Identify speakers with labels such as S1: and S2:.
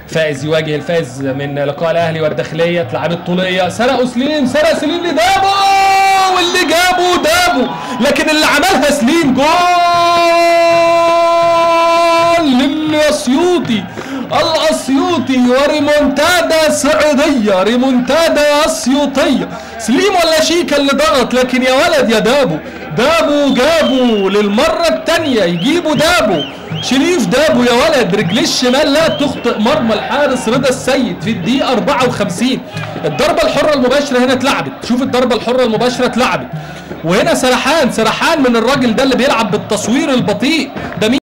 S1: فائز يواجه الفائز من لقاء الاهلي والداخليه تلعب الطوليه سرقوا سليم سرق سليم لدابو واللي جابه دابو لكن اللي عملها سليم جول للاسيوطي الاسيوطي وريمونتادا سعوديه ريمونتادا اسيوطيه سليم ولا شيكا اللي ضغط لكن يا ولد يا دابو دابو جابوا للمره الثانيه يجيبوا دابو شريف دابو يا ولد رجليه الشمال لا تخطئ مرمى الحارس رضا السيد في الدقيقه 54 الضربه الحره المباشره هنا اتلعبت شوف الضربه الحره المباشره اتلعبت وهنا سرحان سرحان من الراجل ده اللي بيلعب بالتصوير البطيء ده مين